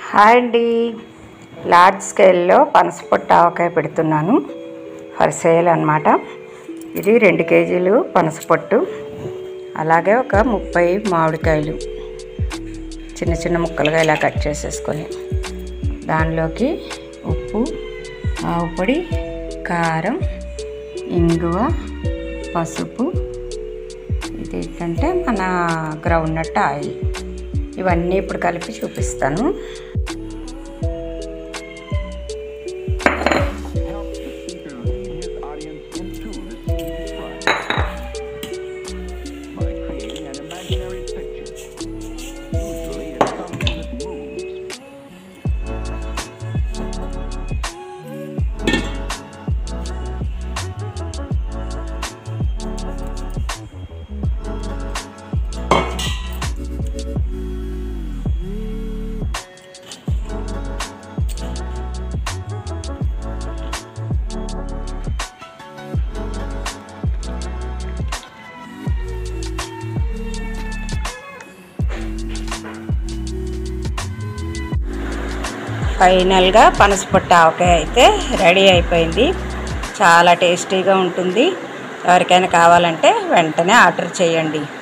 Hi అండి large స్కేల్లో పనసపొట్టు ఆవకాయ పెడుతున్నాను ఫర్ సేల్ అనమాట ఇది రెండు కేజీలు పనసపొట్టు అలాగే ఒక ముప్పై మామిడికాయలు చిన్న చిన్న ముక్కలుగా ఇలా కట్ చేసేసుకొని దానిలోకి ఉప్పు ఆవు పొడి కారం ఇంగువ పసుపు ఇది ఏంటంటే మన గ్రౌండ్ నట్ ఆయిల్ ఇవన్నీ ఇప్పుడు కలిపి చూపిస్తాను his audience into the stage fright by creating an imaginary picture. Usually it comes with moves. ఫైనల్గా పనసపొట్టు ఆవకాయ అయితే రెడీ అయిపోయింది చాలా టేస్టీగా ఉంటుంది ఎవరికైనా కావాలంటే వెంటనే ఆర్డర్ చేయండి